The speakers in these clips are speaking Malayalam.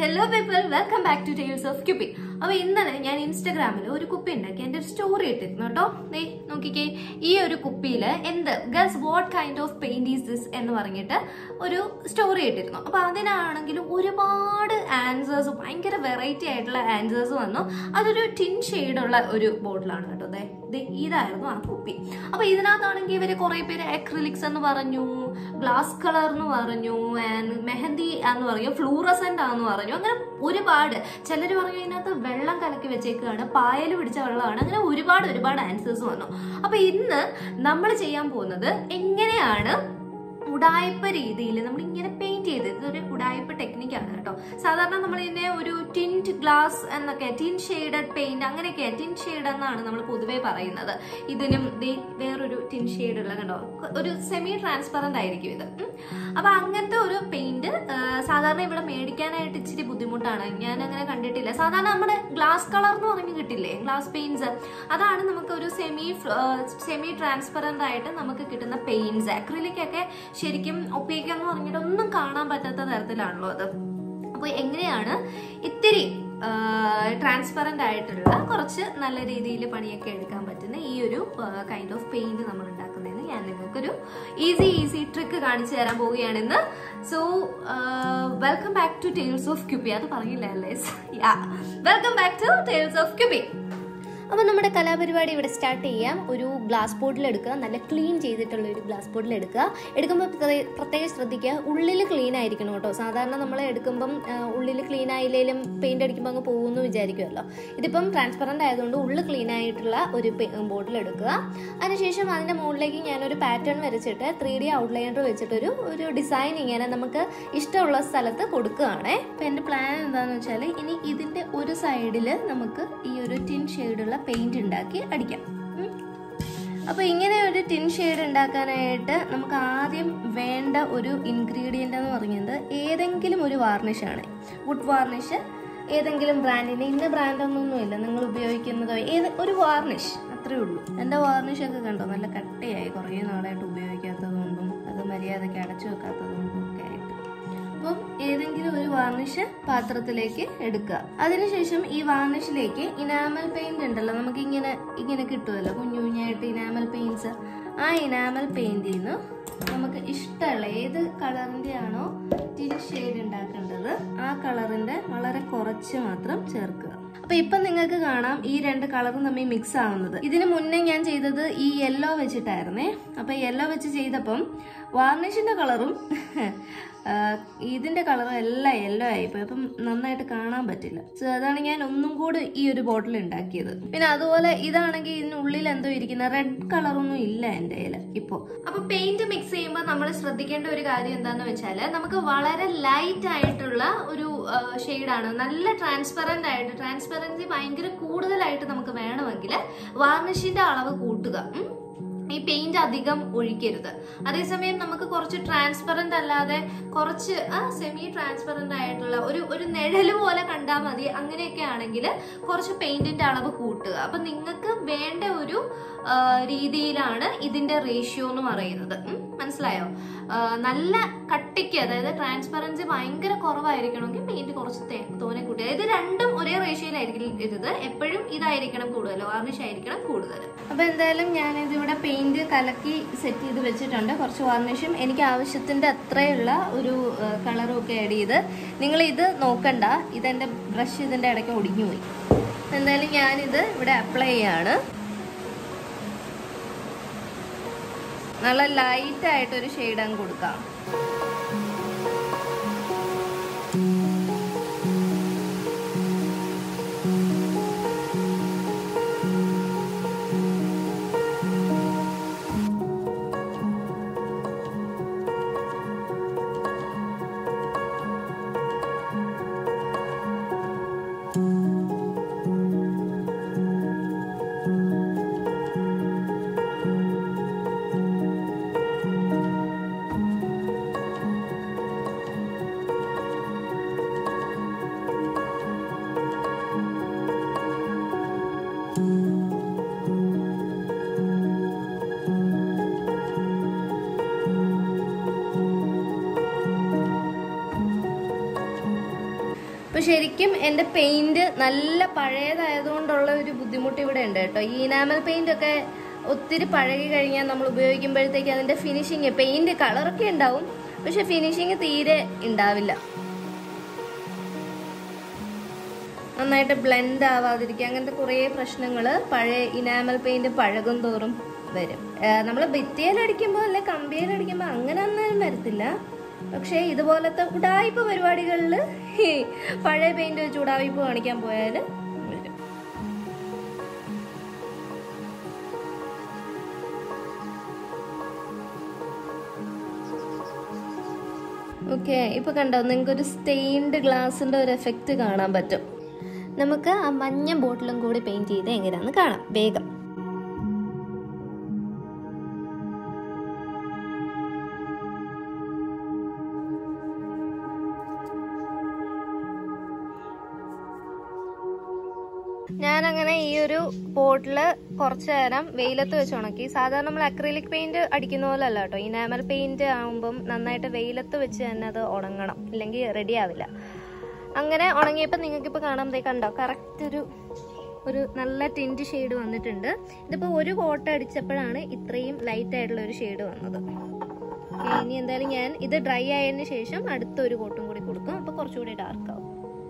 Hello people welcome back to tales of Cuppy അപ്പൊ ഇന്നലെ ഞാൻ ഇൻസ്റ്റാഗ്രാമിൽ ഒരു കുപ്പി ഉണ്ടാക്കി എന്റെ ഒരു സ്റ്റോറി ഇട്ടിരുന്നു കേട്ടോ ദേ നോക്കിക്കേ ഈ ഒരു കുപ്പിയിൽ എന്ത് guess what kind of paint is this എന്ന് പറഞ്ഞിട്ട് ഒരു സ്റ്റോറി ഇട്ടിരുന്നു അപ്പൊ അതിനാണെങ്കിലും ഒരുപാട് ആൻസേഴ്സ് ഭയങ്കര വെറൈറ്റി ആയിട്ടുള്ള ആൻസേഴ്സ് വന്നു അതൊരു ടിൻ ഉള്ള ഒരു ബോട്ടിലാണ് കേട്ടോ ദേ ദേ ഇതായിരുന്നു ആ കുപ്പി അപ്പൊ ഇതിനകത്താണെങ്കിൽ ഇവര് കുറെ പേര് അക്രിലിക്സ് എന്ന് പറഞ്ഞു ഗ്ലാസ് കളർ എന്ന് പറഞ്ഞു ആൻഡ് മെഹന്തി എന്ന് പറഞ്ഞു ഫ്ലൂറസെന്റ് ആന്ന് പറഞ്ഞു അങ്ങനെ ഒരുപാട് ചിലർ പറഞ്ഞു ഇതിനകത്ത് വെള്ളം കലക്കി വെച്ചേക്കാണ് പായൽ പിടിച്ച വെള്ളമാണ് അങ്ങനെ ഒരുപാട് ഒരുപാട് ആൻസേഴ്സ് വന്നു അപ്പൊ ഇന്ന് നമ്മൾ ചെയ്യാൻ പോകുന്നത് എങ്ങനെയാണ് ഉടായ്പ രീതിയിൽ നമ്മൾ ഇങ്ങനെ പെയിന്റ് ചെയ്ത് ഇതൊരു ഉടായ്പ ടെക്നിക്കാണ് കേട്ടോ സാധാരണ നമ്മൾ ഇതിനെ ഒരു ടിൻറ്റ് ഗ്ലാസ് എന്നൊക്കെ ടിൻ ഷെയ്ഡഡ് പെയിന്റ് അങ്ങനെയൊക്കെ ടിൻ ഷെയ്ഡ് എന്നാണ് നമ്മൾ പൊതുവേ പറയുന്നത് ഇതിനും ദേ വേറൊരു ടിൻ ഷെയ്ഡ് ഉള്ള കണ്ടോ ഒരു സെമി ട്രാൻസ്പെറന്റ് ആയിരിക്കും ഇത് ഉം. അപ്പൊ അങ്ങനത്തെ ഒരു പെയിന്റ് സാധാരണ ഇവിടെ മേടിക്കാനായിട്ട് ഇച്ചിരി ബുദ്ധിമുട്ടാണ് ഞാൻ അങ്ങനെ കണ്ടിട്ടില്ല സാധാരണ നമ്മുടെ ഗ്ലാസ് കളർ എന്ന് പറഞ്ഞ് കിട്ടില്ലേ ഗ്ലാസ് പെയിന്റ്സ് അതാണ് നമുക്ക് ഒരു സെമി സെമി ട്രാൻസ്പെറന്റ് ആയിട്ട് നമുക്ക് കിട്ടുന്ന പെയിന്റ്സ് അക്രിലിക് ഒക്കെ ശരിക്കും ഒപ്പിക്കുക എന്ന് പറഞ്ഞിട്ട് ഒന്നും കാണാൻ പറ്റാത്ത തരത്തിലാണല്ലോ അത് അപ്പോൾ എങ്ങനെയാണ് ഇത്തിരി ട്രാൻസ്പെറന്റ് ആയിട്ടുള്ള കുറച്ച് നല്ല രീതിയിൽ പണിയൊക്കെ എടുക്കാൻ പറ്റുന്ന ഈ ഒരു കൈൻഡ് ഓഫ് പെയിന്റ് നമ്മൾ ഉണ്ടാക്കുന്നതെന്ന് ഞാൻ നിങ്ങൾക്കൊരു ഈസി ഈസി ട്രിക്ക് കാണിച്ചു തരാൻ പോവുകയാണെന്ന് so welcome back to tales of Cuppy അത് പറഞ്ഞില്ല അല്ലേ yeah welcome back to tales of Cuppy അപ്പോൾ നമ്മുടെ കലാപരിപാടി ഇവിടെ സ്റ്റാർട്ട് ചെയ്യാം ഒരു ഗ്ലാസ് ബോട്ടിൽ എടുക്കുക നല്ല ക്ലീൻ ചെയ്തിട്ടുള്ള ഒരു ഗ്ലാസ് ബോട്ടിൽ എടുക്കുക എടുക്കുമ്പോൾ പ്രത്യേക- പ്രത്യേകം ശ്രദ്ധിക്കുക ഉള്ളിൽ ക്ലീൻ ആയിരിക്കണം കേട്ടോ സാധാരണ നമ്മൾ എടുക്കുമ്പം ഉള്ളിൽ ക്ലീൻ ആയില്ലെങ്കിലും പെയിന്റ് അടിക്കുമ്പോൾ അങ്ങ് പോകുമെന്ന് വിചാരിക്കുമല്ലോ ഇതിപ്പം ട്രാൻസ്പെറൻ്റ് ആയതുകൊണ്ട് ഉള്ളിൽ ക്ലീൻ ആയിട്ടുള്ള ഒരു ബോട്ടിൽ എടുക്കുക അതിനുശേഷം അതിൻ്റെ മുകളിലേക്ക് ഞാനൊരു പാറ്റേൺ വരച്ചിട്ട് ത്രീ ഡി ഔട്ട്ലൈനർ വെച്ചിട്ടൊരു ഒരു ഡിസൈൻ ഇങ്ങനെ നമുക്ക് ഇഷ്ടമുള്ള സ്ഥലത്ത് കൊടുക്കുകയാണേ അപ്പം എൻ്റെ പ്ലാൻ എന്താണെന്ന് വെച്ചാൽ ഇനി ഇതിൻ്റെ ഒരു സൈഡിൽ നമുക്ക് ഈ ഒരു ടിൻ ഷെയ്ഡുള്ള പെയിന്റ് ഉണ്ടാക്കി അടിക്കാം ഉം. അപ്പൊ ഇങ്ങനെ ഒരു ടിൻ ഷെയ്ഡ് ഉണ്ടാക്കാനായിട്ട് നമുക്ക് ആദ്യം വേണ്ട ഒരു ഇൻഗ്രീഡിയൻ്റ് എന്ന് പറയുന്നത് ഏതെങ്കിലും ഒരു വാർണിഷാണ് വുഡ് വാർണിഷ് ഏതെങ്കിലും ബ്രാൻഡിന്റെ ഇന്ന ബ്രാൻഡൊന്നൊന്നുമില്ല നിങ്ങൾ ഉപയോഗിക്കുന്നതോ ഏത് ഒരു വാർണിഷ് അത്രേ ഉള്ളൂ എൻ്റെ വാർണിഷ് ഒക്കെ കണ്ടോ നല്ല കട്ടയായി കുറേ നാളായിട്ട് ഉപയോഗിക്കാത്തതുകൊണ്ടും അത് മര്യാദയ്ക്ക് അടച്ചു വെക്കാത്തതുകൊണ്ടും ഒക്കെ ആയിട്ട് അപ്പം ഏതെങ്കിലും ഒരു വാർണിഷ് പാത്രത്തിലേക്ക് എടുക്കുക അതിനുശേഷം ഈ വാർണിഷിലേക്ക് ഇനാമൽ പെയിന്റ് ഉണ്ടല്ലോ നമുക്ക് ഇങ്ങനെ ഇങ്ങനെ കിട്ടുമല്ലോ കുഞ്ഞു കുഞ്ഞായിട്ട് ഇനാമൽ പെയിന്റ്സ് ആ ഇനാമൽ പെയിന്റിൽ നിന്ന് നമുക്ക് ഇഷ്ടമുള്ള ഏത് കളറിന്റെ ആണോ ടിൻ ഷെയ്ഡ് ഉണ്ടാക്കേണ്ടത് ആ കളറിന്റെ വളരെ കുറച്ച് മാത്രം ചേർക്കുക അപ്പൊ ഇപ്പൊ നിങ്ങൾക്ക് കാണാം ഈ രണ്ട് കളറും തമ്മിൽ മിക്സ് ആവുന്നത് ഇതിന് മുന്നേ ഞാൻ ചെയ്തത് ഈ യെല്ലോ വെച്ചിട്ടായിരുന്നേ അപ്പൊ യെല്ലോ വെച്ച് ചെയ്തപ്പം വാർണിഷിന്റെ കളറും ആ, ഇതിന്റെ കളറും എല്ലാം യെല്ലോ ആയിപ്പോയി അപ്പം നന്നായിട്ട് കാണാൻ പറ്റില്ല സോ അതാണ് ഞാൻ ഒന്നും കൂടി ഈ ഒരു ബോട്ടിൽ ഉണ്ടാക്കിയത് പിന്നെ അതുപോലെ ഇതാണെങ്കിൽ ഇതിനുള്ളിൽ എന്തോ ഇരിക്കുന്ന റെഡ് കളറൊന്നും ഇല്ല എൻ്റെ കയ്യിൽ ഇപ്പോൾ അപ്പൊ പെയിന്റ് മിക്സ് ചെയ്യുമ്പോൾ നമ്മൾ ശ്രദ്ധിക്കേണ്ട ഒരു കാര്യം എന്താണെന്ന് വെച്ചാൽ നമുക്ക് വളരെ ലൈറ്റ് ആയിട്ടുള്ള ഒരു ഷെയ്ഡാണ് നല്ല ട്രാൻസ്പെറന്റ് ആയിട്ട് ട്രാൻസ്പെറൻസി ഭയങ്കര കൂടുതലായിട്ട് നമുക്ക് വേണമെങ്കിൽ വാർണിഷിന്റെ അളവ് കൂട്ടുക ഉം. ഈ പെയിന്റ് അധികം ഒഴിക്കരുത് അതേസമയം നമുക്ക് കുറച്ച് ട്രാൻസ്പെറന്റ് അല്ലാതെ കുറച്ച് സെമി ട്രാൻസ്പെറന്റ് ആയിട്ടുള്ള ഒരു ഒരു നിഴല് പോലെ കണ്ടാൽ മതി അങ്ങനെയൊക്കെ ആണെങ്കിൽ കുറച്ച് പെയിന്റിന്റെ അളവ് കൂട്ടുക അപ്പൊ നിങ്ങൾക്ക് വേണ്ട ഒരു ആ, രീതിയിലാണ് ഇതിന്റെ റേഷ്യോ എന്ന് പറയുന്നത് ഉം, മനസ്സിലായോ ആ, നല്ല കട്ടിക്ക് അതായത് ട്രാൻസ്പെറൻസി ഭയങ്കര കുറവായിരിക്കണമെങ്കിൽ പെയിന്റ് കുറച്ച് തേ- തോനെ കൂട്ടുക ഇത് രണ്ടും ഒരേ റേഷ്യോയിലായിരിക്കും ഇരുത് എപ്പോഴും ഇതായിരിക്കണം കൂടുതൽ വാർണിഷ് ആയിരിക്കണം കൂടുതൽ അപ്പൊ എന്തായാലും ഞാനിത് ഇവിടെ പെയിന്റ് കലക്കി സെറ്റ് ചെയ്ത് വെച്ചിട്ടുണ്ട് കുറച്ച് വാർണിഷും എനിക്ക് ആവശ്യത്തിന്റെ അത്രയുള്ള ഒരു കളറും ഒക്കെ ആഡ് ചെയ്ത് നിങ്ങൾ ഇത് നോക്കണ്ട ഇതെന്റെ ബ്രഷ് ഇതിന്റെ ഇടയ്ക്ക് ഒടിഞ്ഞു പോയി എന്തായാലും ഞാനിത് ഇവിടെ അപ്ലൈ ചെയ്യാണ് നല്ല ലൈറ്റ് ആയിട്ടൊരു ഷെയ്ഡ് അങ്ങ് കൊടുക്കാം അപ്പൊ ശരിക്കും എന്റെ പെയിന്റ് നല്ല പഴയതായതുകൊണ്ടുള്ള ഒരു ബുദ്ധിമുട്ട് ഇവിടെ ഉണ്ട് കേട്ടോ ഈ ഇനാമൽ പെയിന്റ് ഒക്കെ ഒത്തിരി പഴകി കഴിഞ്ഞാൽ നമ്മൾ ഉപയോഗിക്കുമ്പോഴത്തേക്ക് അതിന്റെ ഫിനിഷിങ് പെയിന്റ് കളറൊക്കെ ഉണ്ടാവും പക്ഷെ ഫിനിഷിങ് തീരെ ഉണ്ടാവില്ല നന്നായിട്ട് ബ്ലെൻഡ് ആവാതിരിക്കുക അങ്ങനത്തെ കുറേ പ്രശ്നങ്ങൾ പഴയ ഇനാമൽ പെയിന്റ് പഴകും തോറും വരും നമ്മൾ ഭിത്തിയിലടിക്കുമ്പോൾ അല്ലെ കമ്പിയിലടിക്കുമ്പോൾ അങ്ങനെ ഒന്നും വരത്തില്ല പക്ഷേ ഇതുപോലത്തെ ഉടായ്പ പരിപാടികളിൽ ഈ പഴയ പെയിന്റ് വെച്ച് ഉടായ്പ കാണിക്കാൻ പോയാൽ വരും ഓക്കെ ഇപ്പൊ കണ്ടോ നിങ്ങൾക്ക് ഒരു സ്റ്റെയിൻഡ് ഗ്ലാസിന്റെ ഒരു എഫക്റ്റ് കാണാൻ പറ്റും നമുക്ക് ആ മഞ്ഞ ബോട്ടിലും കൂടി പെയിന്റ് ചെയ്ത് എങ്ങനെയാന്ന് കാണാം വേഗം ഞാൻ അങ്ങനെ ഈ ഒരു ബോട്ടില് കുറച്ചു നേരം വെയിലത്ത് വെച്ച് ഉണക്കി സാധാരണ നമ്മൾ അക്രിലിക് പെയിന്റ് അടിക്കുന്ന പോലെ അല്ല കേട്ടോ ഇനാമൽ പെയിന്റ് ആകുമ്പം നന്നായിട്ട് വെയിലത്ത് വെച്ച് തന്നെ അത് ഉണങ്ങണം ഇല്ലെങ്കിൽ റെഡി ആവില്ല അങ്ങനെ ഉണങ്ങിയപ്പോൾ നിങ്ങൾക്ക് ഇപ്പോൾ കാണാൻ ദേ കണ്ടോ കറക്റ്റ് ഒരു ഒരു നല്ല ടിൻറ്റ് ഷെയ്ഡ് വന്നിട്ടുണ്ട് ഇതിപ്പോൾ ഒരു കോട്ട അടിച്ചപ്പോഴാണ് ഇത്രയും ലൈറ്റ് ആയിട്ടുള്ള ഒരു ഷെയ്ഡ് വന്നത് Okay, ഇനി എന്തായാലും ഞാൻ ഇത് ഡ്രൈ ആയതിന് ശേഷം അടുത്ത ഒരു കോട്ടും കൂടി കൊടുക്കും അപ്പോൾ കുറച്ചുകൂടി ഡാർക്ക് ആവും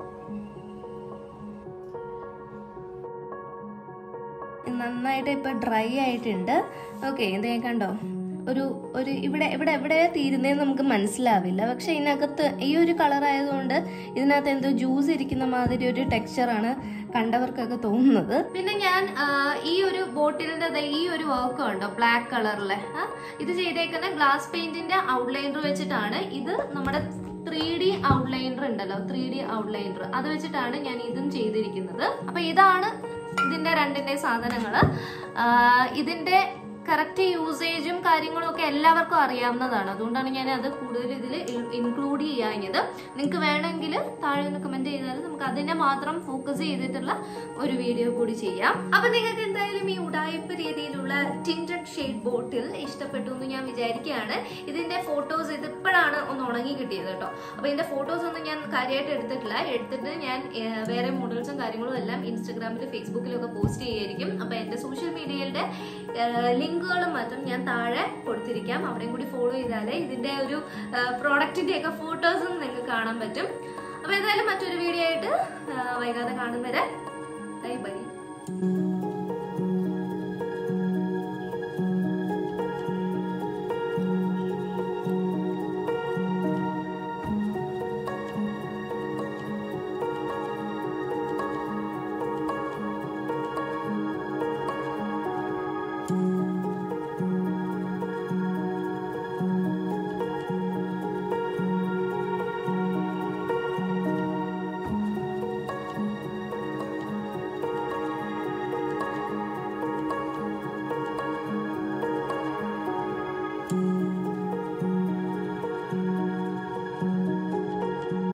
നന്നായിട്ട് ഇപ്പൊ ഡ്രൈ ആയിട്ടുണ്ട് ഓക്കെ ഇത് കണ്ടോ ഒരു ഒരു ഇവിടെ ഇവിടെ എവിടെ തീരുന്നതെന്ന് നമുക്ക് മനസ്സിലാവില്ല പക്ഷെ ഇതിനകത്ത് ഈ ഒരു കളർ ആയതുകൊണ്ട് ഇതിനകത്ത് എന്തോ ജ്യൂസ് ഇരിക്കുന്ന മാതിരി ഒരു ടെക്സ്ചറാണ് കണ്ടവർക്കൊക്കെ തോന്നുന്നത് പിന്നെ ഞാൻ ആ, ഈ ഒരു ബോട്ടിലിന്റെ ദേ ഈ ഒരു വർക്ക് ഉണ്ടോ ബ്ലാക്ക് കളറിലെ ഇത് ചെയ്തേക്കുന്ന ഗ്ലാസ് പെയിന്റിന്റെ ഔട്ട്ലൈനർ വെച്ചിട്ടാണ് ഇത് നമ്മുടെ ത്രീ ഡി ഔട്ട്ലൈനർ ഉണ്ടല്ലോ ത്രീ ഡി ഔട്ട്ലൈനർ അത് വെച്ചിട്ടാണ് ഞാൻ ഇതും ചെയ്തിരിക്കുന്നത് അപ്പൊ ഇതാണ് ഇതിന്റെ രണ്ടിന്റെ സാധനങ്ങള് ആ, ഇതിന്റെ കറക്റ്റ് യൂസേജും കാര്യങ്ങളും ഒക്കെ എല്ലാവർക്കും അറിയാവുന്നതാണ് അതുകൊണ്ടാണ് ഞാൻ അത് കൂടുതൽ ഇതിൽ ഇൻക്ലൂഡ് ചെയ്യാഞ്ഞത് നിങ്ങൾക്ക് വേണമെങ്കിൽ താഴെ ഒന്ന് കമന്റ് ചെയ്താൽ നമുക്ക് അതിനെ മാത്രം ഫോക്കസ് ചെയ്തിട്ടുള്ള ഒരു വീഡിയോ കൂടി ചെയ്യാം അപ്പൊ നിങ്ങൾക്ക് എന്തായാലും ഈ ഉടായ്പ രീതിയിലുള്ള ടിൻറ്റഡ് ഷെയ്ഡ് ബോട്ടിൽ ഇഷ്ടപ്പെട്ടു എന്ന് ഞാൻ വിചാരിക്കുകയാണ് ഇതിന്റെ ഫോട്ടോസ് ഇത് ഇപ്പോഴാണ് ഒന്ന് ഉണങ്ങി കിട്ടിയത് കേട്ടോ അപ്പൊ ഇതിന്റെ ഫോട്ടോസ് ഒന്നും ഞാൻ കാര്യമായിട്ട് എടുത്തിട്ടില്ല എടുത്തിട്ട് ഞാൻ ഏർ, വേറെ മോഡൽസും കാര്യങ്ങളും എല്ലാം ഇൻസ്റ്റഗ്രാമിൽ ഫേസ്ബുക്കിലും ഒക്കെ പോസ്റ്റ് ചെയ്യായിരിക്കും അപ്പൊ എന്റെ സോഷ്യൽ മീഡിയയുടെ ലിങ്കുകളും മറ്റും ഞാൻ താഴെ കൊടുത്തിരിക്കാം അവിടെയും കൂടി ഫോളോ ചെയ്താലേ ഇതിന്റെ ഒരു പ്രോഡക്റ്റിന്റെ ഒക്കെ ഫോട്ടോസും നിങ്ങൾക്ക് കാണാൻ പറ്റും അപ്പൊ എന്തായാലും മറ്റൊരു വീഡിയോ ആയിട്ട് ആ, വൈകാതെ കാണും വരെ ബൈ ബൈ